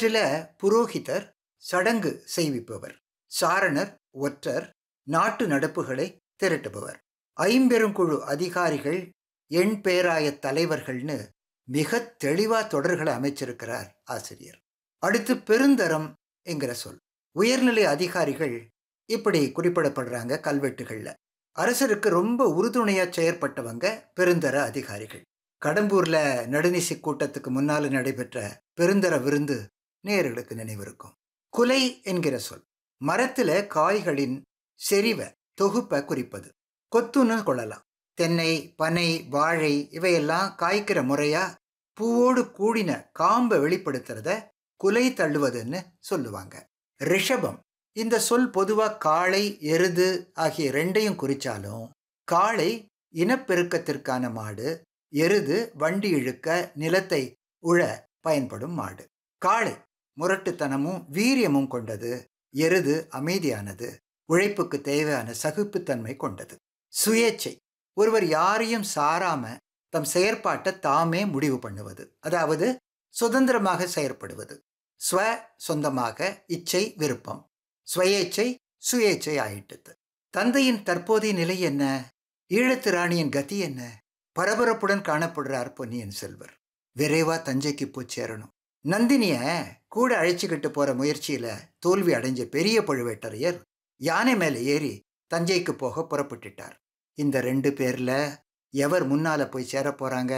இவற்றில புரோகிதர் சடங்கு செய்விப்பவர் சாரணர் ஒற்றர் நாட்டு நடப்புகளை திரட்டுபவர் ஐம்பெருங்குழு அதிகாரிகள் எண் பேராய தலைவர்கள்னு மிக தெளிவா தொடர்களை அமைச்சிருக்கிறார் ஆசிரியர் அடுத்து பெருந்தரம் என்கிற சொல் உயர்நிலை அதிகாரிகள் இப்படி குறிப்பிடப்படுறாங்க கல்வெட்டுகள்ல அரசருக்கு ரொம்ப உறுதுணையா செயற்பட்டவங்க பெருந்தர அதிகாரிகள் கடம்பூர்ல நடுநிசி கூட்டத்துக்கு முன்னால நடைபெற்ற பெருந்தர விருந்து நேர்களுக்கு நினைவிருக்கும் குலை என்கிற சொல் மரத்துல காய்களின் செறிவை தொகுப்பை குறிப்பது கொத்துன்னு கொள்ளலாம் தென்னை பனை வாழை இவையெல்லாம் காய்க்கிற முறையா பூவோடு கூடின காம்பை வெளிப்படுத்துறத குலை தள்ளுவதுன்னு சொல்லுவாங்க ரிஷபம் இந்த சொல் பொதுவா காளை எருது ஆகிய ரெண்டையும் குறிச்சாலும் காளை இனப்பெருக்கத்திற்கான மாடு எருது வண்டி இழுக்க நிலத்தை உழ பயன்படும் மாடு காளை முரட்டுத்தனமும் வீரியமும் கொண்டது எருது அமைதியானது உழைப்புக்கு தேவையான சகிப்புத்தன்மை கொண்டது சுயேச்சை ஒருவர் யாரையும் சாராம தம் செயற்பாட்டை தாமே முடிவு பண்ணுவது அதாவது சுதந்திரமாக செயற்படுவது ஸ்வ சொந்தமாக இச்சை விருப்பம் ஸ்வயேச்சை சுயேச்சை ஆயிட்டது தந்தையின் தற்போதைய நிலை என்ன ஈழத்து ராணியின் கதி என்ன பரபரப்புடன் காணப்படுறார் பொன்னியின் செல்வர் விரைவா தஞ்சைக்கு போய் சேரணும் நந்தினிய கூட அழைச்சிக்கிட்டு போற முயற்சியில தோல்வி அடைஞ்ச பெரிய பழுவேட்டரையர் யானை மேல ஏறி தஞ்சைக்கு போக புறப்பட்டுட்டார் இந்த ரெண்டு பேர்ல எவர் முன்னால போய் சேர போறாங்க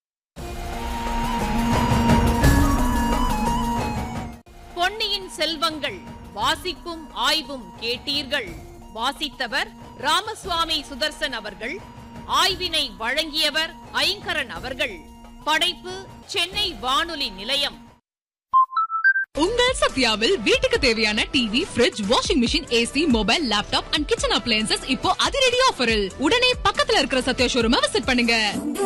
பொன்னியின் செல்வங்கள் வாசிப்பும் ஆய்வும் கேட்டீர்கள் வாசித்தவர் ராமசுவாமி சுதர்சன் அவர்கள் ஆய்வினை வழங்கியவர் ஐங்கரன் அவர்கள் படைப்பு சென்னை வானொலி நிலையம் உங்கள் சத்யாவில் வீட்டுக்கு தேவையான TV fridge washing machine AC mobile laptop and kitchen appliances இப்போ அதிரடி ஆஃபரில் உடனே பக்கத்துல இருக்கிற சத்யா ஷோரூமை விசிட் பண்ணுங்க